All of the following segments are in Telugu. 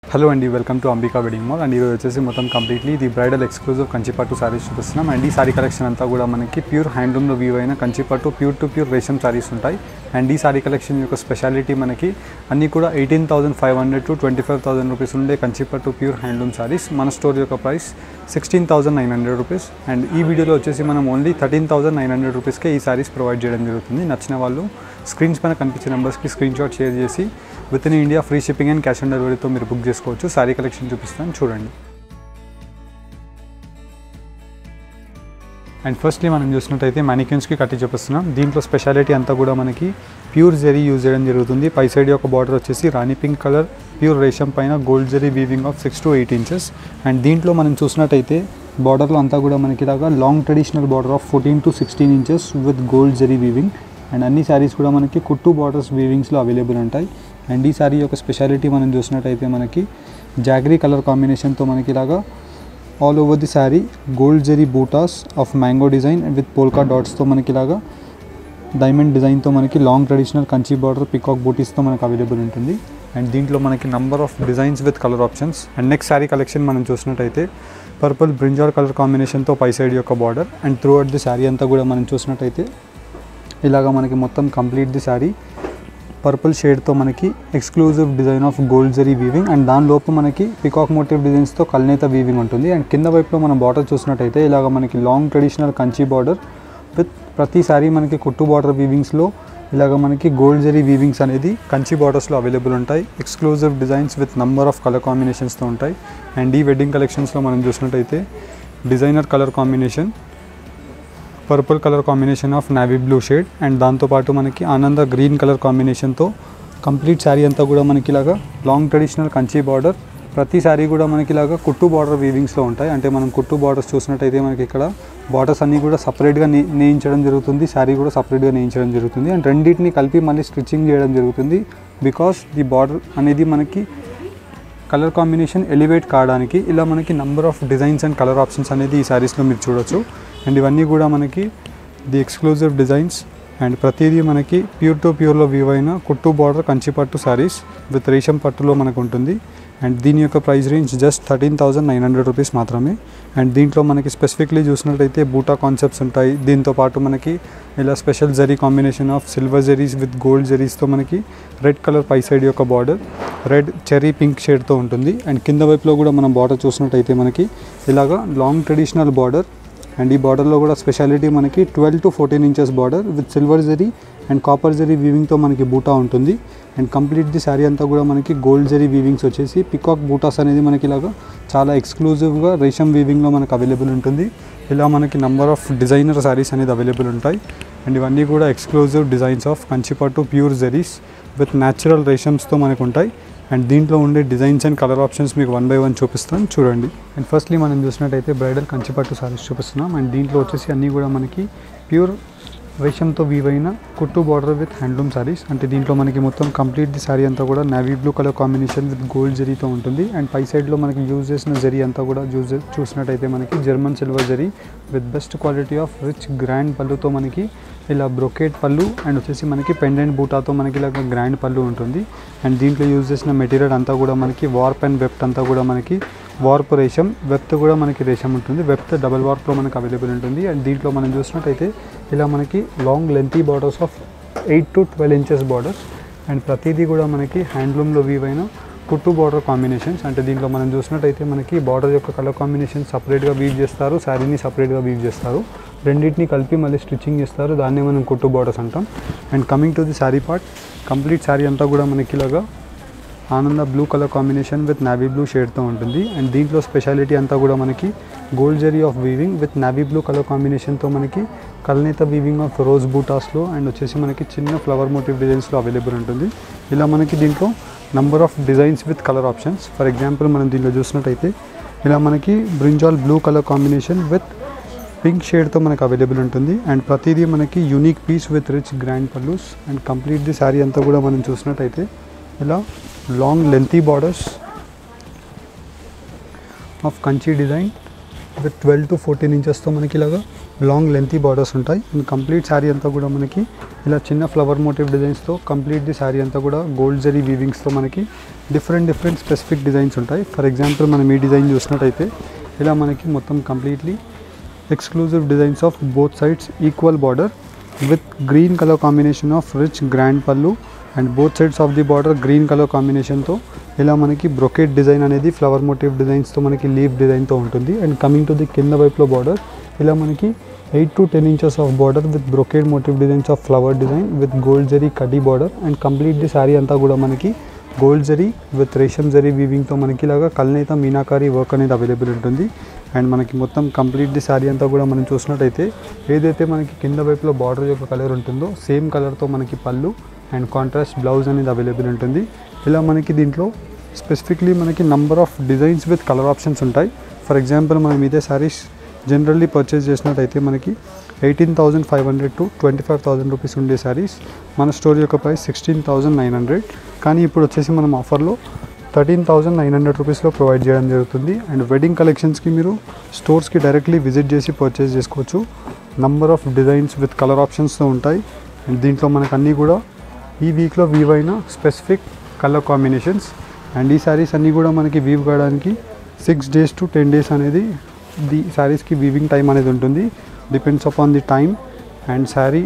హలో అండి welcome to Ambika wedding mall and ఈరోజు వచ్చేసి మొత్తం కంప్లీట్లీ ఇది బ్రైడల్ ఎక్స్క్లూజివ్ కంచిపట్టు సారీస్ చూపిస్తున్నాం అండ్ ఈ సారీ కలెక్షన్ అంతా కూడా మనకి ప్యూర్ హ్యాండ్లూమ్లో వీవ్ అయిన కంచిపట్టు ప్యూర్ టు ప్యూర్ రేషం సారీస్ ఉంటాయి అండ్ ఈ సారీ కలెక్షన్ యొక్క స్పెషాలిటీ మనకి అన్నీ కూడా eighteen thousand five hundred to twenty five thousand rupees ఉండే కంచిపట్టు ప్యూర్ హ్యాండ్లూమ్ సారీస్ మన స్టోర్ యొక్క price sixteen thousand nine hundred rupees and ఈ వీడియోలో వచ్చేసి మనం only thirteen thousand nine hundred రూపీస్కే ఈ సారీస్ ప్రొవైడ్ చేయడం జరుగుతుంది నచ్చిన వాళ్ళు స్క్రీన్స్ పైన కనిపించే నెంబర్స్కి స్క్రీన్ షాట్ షేర్ చేసి within India free shipping and cash on డెలివరీతో మీరు బుక్ చేసుకోవచ్చు సారీ కలెక్షన్ చూపిస్తాను చూడండి అండ్ ఫస్ట్లీ మనం చూసినట్టయితే మ్యానిక్యూన్స్కి కట్టి చూపిస్తున్నాం దీంట్లో స్పెషాలిటీ అంతా కూడా మనకి ప్యూర్ జరీ యూజ్ చేయడం జరుగుతుంది పై సైడ్ యొక్క బార్డర్ వచ్చేసి రాణి పింక్ కలర్ ప్యూర్ రేషం పైన gold zari weaving of six to eight inches and దీంట్లో మనం చూసినట్టయితే బార్డర్లో అంతా కూడా మనకి ఇలాగా long traditional border of fourteen to sixteen inches with gold zari weaving and అన్ని శారీస్ కూడా మనకి కుట్టు బార్డర్స్ వీవింగ్స్లో అవైలబుల్ ఉంటాయి అండ్ ఈ శారీ యొక్క స్పెషాలిటీ మనం చూసినట్టయితే మనకి జాగరీ కలర్ కాంబినేషన్తో మనకి ఇలాగా all over the sari gold zari butas of mango design and with polka డాట్స్తో మనకి ఇలాగా డైమండ్ డిజైన్తో మనకి long traditional Kanchi border peacock బూటీస్తో మనకు అవైలబుల్ ఉంటుంది అండ్ దీంట్లో మనకి number of designs with colour options and next sari collection మనం చూసినట్టయితే పర్పుల్ బ్రింజాల్ కలర్ కాంబినేషన్తో పై సైడ్ యొక్క border and throughout the sari అంతా కూడా మనం చూసినట్టయితే ఇలాగా మనకి మొత్తం కంప్లీట్ ది శారీ పర్పుల్ షేడ్తో మనకి exclusive design of gold zari weaving and దాని లోపు మనకి పికాక్ మోటివ్ డిజైన్స్తో కల్నేత వీవింగ్ ఉంటుంది అండ్ కింద వైపులో మనం బార్డర్ చూసినట్టయితే ఇలాగ మనకి long traditional Kanchi border with ప్రతి సారీ మనకి కుట్టు బార్డర్ వీవింగ్స్లో ఇలాగ మనకి గోల్డ్ జరీ వీవింగ్స్ అనేది కంచి బార్డర్స్లో అవైలబుల్ ఉంటాయి exclusive designs with number of colour కాంబినేషన్స్తో ఉంటాయి అండ్ ఈ వెడ్డింగ్ కలెక్షన్స్లో మనం చూసినట్టయితే designer colour combination purple colour combination of navy blue shade and దాంతోపాటు మనకి ఆనంద గ్రీన్ కలర్ కాంబినేషన్తో కంప్లీట్ శారీ అంతా కూడా మనకి ఇలాగా లాంగ్ ట్రెడిషనల్ కంచి బార్డర్ ప్రతి శారీ కూడా మనకి ఇలాగా కుట్టు బార్డర్ వీవింగ్స్లో ఉంటాయి అంటే మనం కుట్టు బార్డర్స్ చూసినట్టయితే మనకి ఇక్కడ బార్డర్స్ అన్నీ కూడా సపరేట్గా నే నేయించడం జరుగుతుంది శారీ కూడా సపరేట్గా నేయించడం జరుగుతుంది అండ్ రెండింటిని కలిపి మళ్ళీ స్టిచ్చింగ్ చేయడం జరుగుతుంది బికాస్ ది బార్డర్ అనేది మనకి కలర్ కాంబినేషన్ ఎలివేట్ కావడానికి ఇలా మనకి number of designs and colour options అనేది ఈ శారీస్లో మీరు చూడొచ్చు అండ్ ఇవన్నీ కూడా మనకి ది ఎక్స్క్లూజివ్ డిజైన్స్ అండ్ ప్రతిదీ మనకి ప్యూర్ టు ప్యూర్లో వ్యూ అయిన కుట్టు బార్డర్ కంచిపట్టు శారీస్ విత్ రేషం పట్టులో మనకు ఉంటుంది అండ్ దీని యొక్క price range just thirteen thousand nine hundred rupees మాత్రమే అండ్ దీంట్లో మనకి స్పెసిఫిక్లీ చూసినట్టయితే బూటా కాన్సెప్ట్స్ ఉంటాయి దీంతో పాటు మనకి ఇలా special zari combination of silver zaris with gold జరీస్తో మనకి రెడ్ కలర్ పై సైడ్ యొక్క బార్డర్ రెడ్ చెరీ పింక్ షేడ్తో ఉంటుంది అండ్ కింద వైపులో కూడా మనం బార్డర్ చూసినట్టయితే మనకి ఇలాగా లాంగ్ ట్రెడిషనల్ బార్డర్ అండ్ ఈ బార్డర్లో కూడా స్పెషాలిటీ మనకి twelve to fourteen inches border with silver zari and copper zari వీవింగ్తో మనకి బూటా ఉంటుంది అండ్ కంప్లీట్ ది శారీ అంతా కూడా మనకి గోల్డ్ జరీ వీవింగ్స్ వచ్చేసి పికాక్ బూటాస్ అనేది మనకి ఇలాగా చాలా ఎక్స్క్లూజివ్గా రేషం వీవింగ్లో మనకు అవైలబుల్ ఉంటుంది ఇలా మనకి నంబర్ ఆఫ్ డిజైనర్ శారీస్ అనేది అవైలబుల్ ఉంటాయి అండ్ ఇవన్నీ కూడా ఎక్స్క్లూజివ్ డిజైన్స్ ఆఫ్ కంచిపట్టు ప్యూర్ జరీస్ విత్ న్యాచురల్ రేషమ్స్తో మనకు ఉంటాయి అండ్ దీంట్లో ఉండే డిజైన్స్ అండ్ కలర్ ఆప్షన్స్ మీకు వన్ బై వన్ చూపిస్తాను చూడండి అండ్ ఫస్ట్లీ మనం చూసినట్టయితే బ్రైడల్ కంచిపట్టు సారీస్ చూపిస్తున్నాం అండ్ దీంట్లో వచ్చేసి అన్నీ కూడా మనకి ప్యూర్ రేషంతో వీవైన కుట్టు బార్డర్ విత్ హ్యాండ్లూమ్ సారీస్ అంటే దీంట్లో మనకి మొత్తం కంప్లీట్ ది సారీ అంతా కూడా navy blue colour combination with gold జరీతో ఉంటుంది అండ్ పై సైడ్లో మనకి యూజ్ చేసిన జరీ అంతా కూడా యూజ్ చూసినట్టయితే మనకి German silver zari with best quality of rich grand పళ్ళుతో మనకి ఇలా బ్రొకేట్ పళ్ళు అండ్ వచ్చేసి మనకి పెండెంట్ బూటాతో మనకి ఇలా గ్రాండ్ పళ్ళు ఉంటుంది అండ్ దీంట్లో యూజ్ చేసిన మెటీరియల్ అంతా కూడా మనకి వార్ప్ అండ్ వెప్ట్ అంతా కూడా మనకి వార్ప్ రేషం వెప్త్ కూడా మనకి రేషం ఉంటుంది వెప్త్ డబల్ వార్ప్లో మనకి అవైలబుల్ ఉంటుంది అండ్ దీంట్లో మనం చూసినట్టయితే ఇలా మనకి long lengthy borders of eight to twelve inches borders and ప్రతిదీ కూడా మనకి హ్యాండ్లూమ్లో వీవ్ అయిన కుట్టు బార్డర్ కాంబినేషన్స్ అంటే దీంట్లో మనం చూసినట్టయితే మనకి బార్డర్ యొక్క కలర్ కాంబినేషన్ సపరేట్గా వీవ్ చేస్తారు శారీని సపరేట్గా వీవ్ చేస్తారు రెండింటిని కలిపి మళ్ళీ స్టిచ్చింగ్ చేస్తారు దాన్నే మనం కుట్టు బార్డర్స్ అంటాం and coming to the sari part complete sari అంతా కూడా మనకి ఇలాగా ఆనంద blue colour combination with navy blue షేడ్తో ఉంటుంది అండ్ దీంట్లో స్పెషాలిటీ అంతా కూడా మనకి gold zari of weaving with navy blue colour కాంబినేషన్తో మనకి కల్నేత వీవింగ్ ఆఫ్ రోజ్ బూటాస్లో అండ్ వచ్చేసి మనకి చిన్న ఫ్లవర్ మోటివ్ డిజైన్స్లో అవైలబుల్ ఉంటుంది ఇలా మనకి దీంట్లో number of designs with colour options for example మనం దీంట్లో చూసినట్టయితే ఇలా మనకి brinjal blue colour combination with pink షేడ్తో మనకు అవైలబుల్ ఉంటుంది అండ్ ప్రతిదీ మనకి unique piece with rich grand pallus and complete the sari అంతా కూడా మనం చూసినట్టయితే ఇలా long lengthy borders of Kanchi design with twelve to fourteen ఇంచెస్తో మనకి ఇలాగా లాంగ్ లెంతీ బార్డర్స్ ఉంటాయి అండ్ కంప్లీట్ శారీ అంతా కూడా మనకి ఇలా చిన్న ఫ్లవర్ మోటివ్ డిజైన్స్తో కంప్లీట్ ది శారీ అంతా కూడా గోల్డ్ జరీ వీవింగ్స్తో మనకి డిఫరెంట్ డిఫరెంట్ స్పెసిఫిక్ డిజైన్స్ ఉంటాయి ఫర్ ఎగ్జాంపుల్ మనం ఈ డిజైన్ చూసినట్టయితే ఇలా మనకి మొత్తం completely exclusive designs of both sides equal border with green colour combination of rich grand pallu and both sides of the border green colour కాంబినేషన్తో ఇలా మనకి బ్రొకెట్ డిజైన్ అనేది ఫ్లవర్ మోటివ్ డిజైన్స్తో మనకి లీఫ్ డిజైన్తో ఉంటుంది అండ్ కమింగ్ టు ది కింద వైపులో బార్డర్ ఇలా మనకి eight to ten inches of border with brocade motif designs of flower design with gold zari కడ్డీ border and complete the sari అంతా కూడా మనకి గోల్డ్ జరీ విత్ రేషం జరీ వీవింగ్తో మనకి ఇలాగా కల్నేత మీనాకారి వర్క్ అనేది అవైలబుల్ ఉంటుంది అండ్ మనకి మొత్తం కంప్లీట్ ది శారీ అంతా కూడా మనం చూసినట్టయితే ఏదైతే మనకి కింద వైపులో బార్డర్ యొక్క కలర్ ఉంటుందో సేమ్ కలర్తో మనకి పళ్ళు అండ్ కాంట్రాస్ట్ బ్లౌజ్ అనేది అవైలబుల్ ఉంటుంది ఇలా మనకి దీంట్లో స్పెసిఫిక్లీ మనకి number of designs with colour options ఉంటాయి ఫర్ ఎగ్జాంపుల్ మనం ఇదే శారీస్ జనరల్లీ పర్చేస్ చేసినట్టయితే మనకి eighteen thousand five hundred to twenty five thousand rupees ఉండే శారీస్ మన స్టోర్ యొక్క price sixteen thousand nine hundred కానీ ఇప్పుడు వచ్చేసి మనం ఆఫర్లో థర్టీన్ థౌజండ్ నైన్ హండ్రెడ్ రూపీస్లో ప్రొవైడ్ చేయడం జరుగుతుంది అండ్ వెడ్డింగ్ కలెక్షన్స్కి మీరు స్టోర్స్కి డైరెక్ట్లీ విజిట్ చేసి పర్చేస్ చేసుకోవచ్చు number of designs with colour ఆప్షన్స్తో ఉంటాయి అండ్ దీంట్లో మనకు అన్నీ కూడా ఈ వీక్లో వీవ్ అయిన స్పెసిఫిక్ కలర్ కాంబినేషన్స్ అండ్ ఈ శారీస్ అన్నీ కూడా మనకి వీవ్ కావడానికి six days to ten days అనేది ది శారీస్కి వీవింగ్ టైం అనేది ఉంటుంది depends upon the time and sari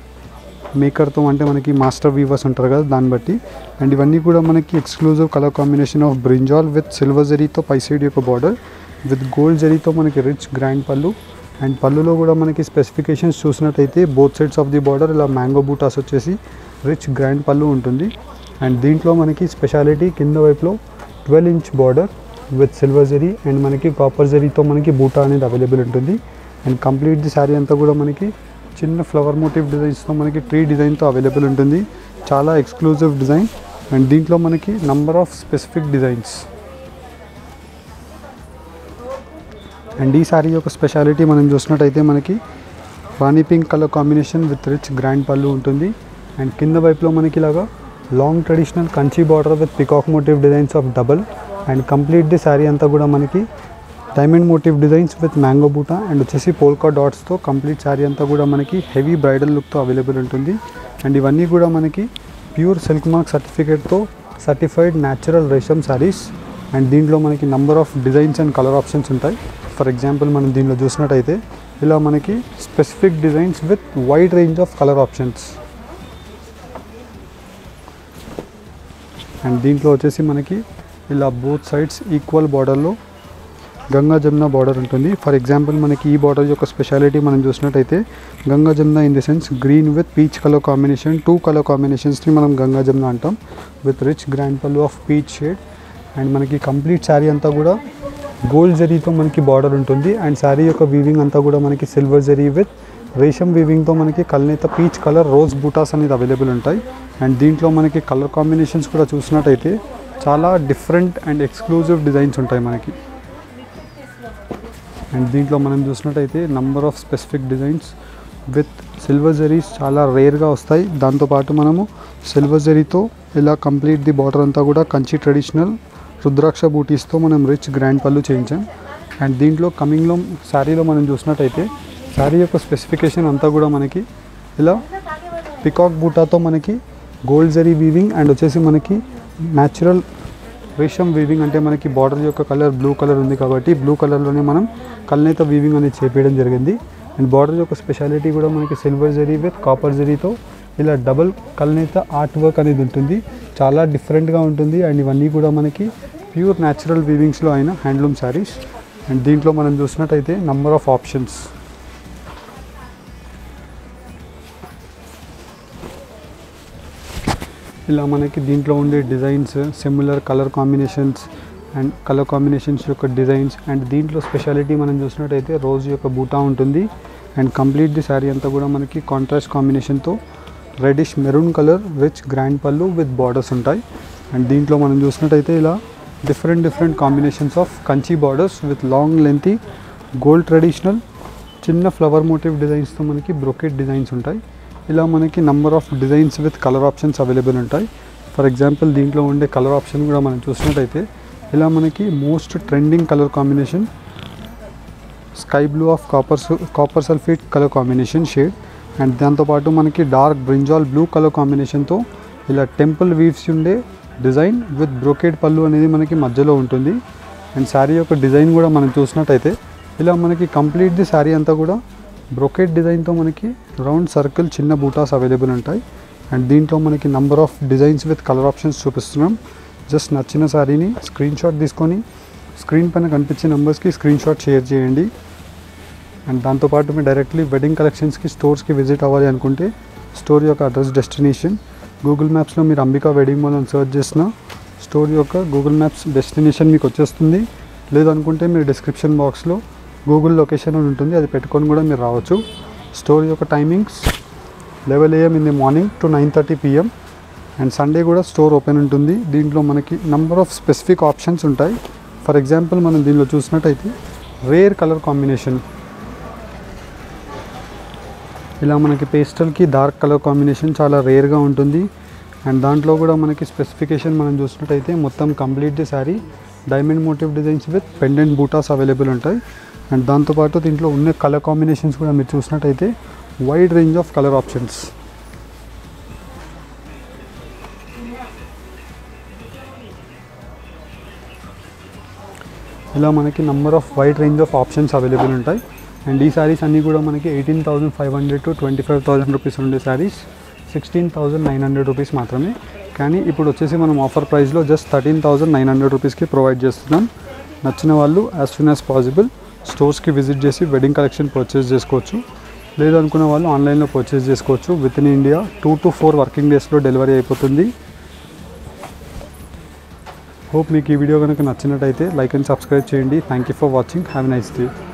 మేకర్తో అంటే మనకి మాస్టర్ వీవర్స్ ఉంటారు కదా దాన్ని బట్టి అండ్ ఇవన్నీ కూడా మనకి exclusive colour combination of brinjal with silver జరీతో పై సైడ్ యొక్క బార్డర్ విత్ గోల్డ్ జరీతో మనకి రిచ్ గ్రాండ్ పళ్ళు అండ్ పళ్ళులో కూడా మనకి స్పెసిఫికేషన్స్ చూసినట్టయితే both sides of the border ఇలా మ్యాంగో బూటాస్ వచ్చేసి రిచ్ గ్రాండ్ పళ్ళు ఉంటుంది అండ్ దీంట్లో మనకి స్పెషాలిటీ కింద వైపులో twelve inch border with silver zari and మనకి కాపర్ జరీతో మనకి బూటా అనేది అవైలబుల్ ఉంటుంది అండ్ కంప్లీట్ ది శారీ అంతా కూడా మనకి చిన్న ఫ్లవర్ మోటివ్ డిజైన్స్తో మనకి ట్రీ డిజైన్తో అవైలబుల్ ఉంటుంది చాలా ఎక్స్క్లూజివ్ డిజైన్ అండ్ దీంట్లో మనకి number of specific designs and ఈ శారీ యొక్క స్పెషాలిటీ మనం చూసినట్టయితే మనకి rani pink colour combination with rich grand pallu ఉంటుంది అండ్ కింద వైపులో మనకి ఇలాగా long traditional Kanchi border with peacock motif designs of double and complete the sari అంతా కూడా మనకి diamond motif designs with mango buta and వచ్చేసి పోల్కా డాట్స్తో కంప్లీట్ శారీ అంతా కూడా మనకి హెవీ బ్రైడల్ లుక్తో అవైలబుల్ ఉంటుంది అండ్ ఇవన్నీ కూడా మనకి ప్యూర్ సిల్క్ మార్క్ సర్టిఫికేట్తో సర్టిఫైడ్ న్యాచురల్ రేషమ్ శారీస్ అండ్ దీంట్లో మనకి number of designs and colour options ఉంటాయి ఫర్ ఎగ్జాంపుల్ మనం దీనిలో చూసినట్టయితే ఇలా మనకి specific designs with wide range of colour options and దీంట్లో వచ్చేసి మనకి ఇలా బోత్ సైడ్స్ ఈక్వల్ బార్డర్లో గంగా జమున బార్డర్ ఉంటుంది ఫర్ ఎగ్జాంపుల్ మనకి ఈ బార్డర్ యొక్క స్పెషాలిటీ మనం చూసినట్టయితే Ganga Jamuna in the sense green with peach colour combination two colour కాంబినేషన్స్ని మనం గంగా జమున అంటాం with rich grand pallu of peach shade and మనకి కంప్లీట్ శారీ అంతా కూడా గోల్డ్ జరీతో మనకి బార్డర్ ఉంటుంది అండ్ శారీ యొక్క వీవింగ్ అంతా కూడా మనకి సిల్వర్ జరీ విత్ రేషం వీవింగ్తో మనకి కల్నేత పీచ్ కలర్ రోజ్ బూటాస్ అనేది అవైలబుల్ ఉంటాయి అండ్ దీంట్లో మనకి కలర్ కాంబినేషన్స్ కూడా చూసినట్టయితే చాలా డిఫరెంట్ అండ్ ఎక్స్క్లూజివ్ డిజైన్స్ ఉంటాయి మనకి అండ్ దీంట్లో మనం చూసినట్టయితే number of specific designs with silver zaris చాలా రేర్గా వస్తాయి దాంతోపాటు మనము సిల్వర్ జరీతో ఇలా కంప్లీట్ ది బార్డర్ అంతా కూడా కంచి ట్రెడిషనల్ రుద్రాక్ష బూటీస్తో మనం రిచ్ గ్రాండ్ పళ్ళు చేయించాం అండ్ దీంట్లో కమింగ్లో శారీలో మనం చూసినట్టయితే శారీ యొక్క స్పెసిఫికేషన్ అంతా కూడా మనకి ఇలా పికాక్ బూటాతో మనకి గోల్డ్ జరీ వీవింగ్ అండ్ వచ్చేసి మనకి న్యాచురల్ రేషం వీవింగ్ అంటే మనకి బార్డర్ యొక్క కలర్ బ్లూ కలర్ ఉంది కాబట్టి బ్లూ కలర్లోనే మనం కల్నేత వీవింగ్ అనేది చేపించడం జరిగింది అండ్ బార్డర్ యొక్క స్పెషాలిటీ కూడా మనకి సిల్వర్ జరీ విత్ కాపర్ జరీతో ఇలా డబల్ కల్నేత ఆర్ట్ వర్క్ అనేది ఉంటుంది చాలా డిఫరెంట్గా ఉంటుంది అండ్ ఇవన్నీ కూడా మనకి ప్యూర్ న్యాచురల్ వీవింగ్స్లో అయిన హ్యాండ్లూమ్ శారీస్ అండ్ దీంట్లో మనం చూసినట్టయితే నంబర్ ఆఫ్ ఆప్షన్స్ ఇలా మనకి దీంట్లో ఉండే designs similar colour combinations and colour combinations యొక్క డిజైన్స్ అండ్ దీంట్లో స్పెషాలిటీ మనం చూసినట్టయితే రోజు యొక్క బూటా ఉంటుంది అండ్ కంప్లీట్ ది శారీ అంతా కూడా మనకి కాంట్రాస్ట్ కాంబినేషన్తో reddish maroon colour rich grand పళ్ళు విత్ బార్డర్స్ ఉంటాయి అండ్ దీంట్లో మనం చూసినట్టయితే ఇలా different different combinations of Kanchi borders with long lengthy gold traditional చిన్న ఫ్లవర్ మోటివ్ డిజైన్స్తో మనకి బ్రొకెట్ డిజైన్స్ ఉంటాయి ఇలా మనకి number of designs with colour options available ఉంటాయి ఫర్ ఎగ్జాంపుల్ దీంట్లో ఉండే కలర్ ఆప్షన్ కూడా మనం చూసినట్టయితే ఇలా మనకి most trending colour combination sky blue of copper copper sulphate colour combination shade and దాంతోపాటు మనకి డార్క్ బ్రింజాల్ బ్లూ కలర్ కాంబినేషన్తో ఇలా టెంపుల్ వీవ్స్ ఉండే డిజైన్ విత్ బ్రోకేడ్ పళ్ళు అనేది మనకి మధ్యలో ఉంటుంది అండ్ శారీ యొక్క డిజైన్ కూడా మనం చూసినట్టయితే ఇలా మనకి కంప్లీట్ది శారీ అంతా కూడా బ్రోకేడ్ డిజైన్తో మనకి రౌండ్ సర్కిల్ చిన్న బూటాస్ అవైలబుల్ ఉంటాయి అండ్ దీంట్లో మనకి number of designs with colour options చూపిస్తున్నాం జస్ట్ నచ్చిన శారీని స్క్రీన్ షాట్ తీసుకొని స్క్రీన్ పైన కనిపించే నెంబర్స్కి స్క్రీన్ షాట్ షేర్ చేయండి అండ్ దాంతోపాటు మీరు డైరెక్ట్లీ వెడ్డింగ్ కలెక్షన్స్కి స్టోర్స్కి విజిట్ అవ్వాలి అనుకుంటే స్టోర్ యొక్క అడ్రస్ డెస్టినేషన్ గూగుల్ మ్యాప్స్లో మీరు అంబికా వెడ్డింగ్ మాల్ అని సెర్చ్ చేసిన స్టోర్ యొక్క గూగుల్ మ్యాప్స్ డెస్టినేషన్ మీకు వచ్చేస్తుంది లేదనుకుంటే మీరు డిస్క్రిప్షన్ బాక్స్లో గూగుల్ లొకేషన్ అని ఉంటుంది అది పెట్టుకొని కూడా మీరు రావచ్చు స్టోర్ యొక్క timings eleven AM in the morning to nine thirty PM and Sunday కూడా స్టోర్ ఓపెన్ ఉంటుంది దీంట్లో మనకి నంబర్ ఆఫ్ స్పెసిఫిక్ ఆప్షన్స్ ఉంటాయి ఫర్ ఎగ్జాంపుల్ మనం దీనిలో చూసినట్టయితే రేర్ కలర్ కాంబినేషన్ ఇలా మనకి పేస్టల్కి డార్క్ కలర్ కాంబినేషన్ చాలా రేర్గా ఉంటుంది అండ్ దాంట్లో కూడా మనకి స్పెసిఫికేషన్ మనం చూసినట్టయితే మొత్తం complete sari diamond motif designs with pendant butas available ఉంటాయి అండ్ దాంతోపాటు దీంట్లో ఉన్న కలర్ కాంబినేషన్స్ కూడా మీరు చూసినట్టయితే wide range of colour options ఇలా మనకి number of wide range of options available ఉంటాయి అండ్ ఈ శారీస్ అన్నీ కూడా మనకి eighteen thousand five hundred to twenty five thousand rupees ఉండే saris sixteen thousand nine hundred rupees మాత్రమే కానీ ఇప్పుడు వచ్చేసి మనం ఆఫర్ ప్రైస్లో just thirteen thousand nine hundred రూపీస్కి ప్రొవైడ్ చేస్తున్నాం నచ్చిన వాళ్ళు యాజ్ సూన్ యాజ్ పాసిబుల్ స్టోర్స్కి విజిట్ చేసి వెడ్డింగ్ కలెక్షన్ పర్చేస్ చేసుకోవచ్చు లేదనుకున్న వాళ్ళు ఆన్లైన్లో పర్చేస్ చేసుకోవచ్చు within India two to four working డేస్లో డెలివరీ అయిపోతుంది హోప్ మీకు ఈ వీడియో కనుక నచ్చినట్టయితే లైక్ అండ్ సబ్స్క్రైబ్ చేయండి thank you for watching have nice day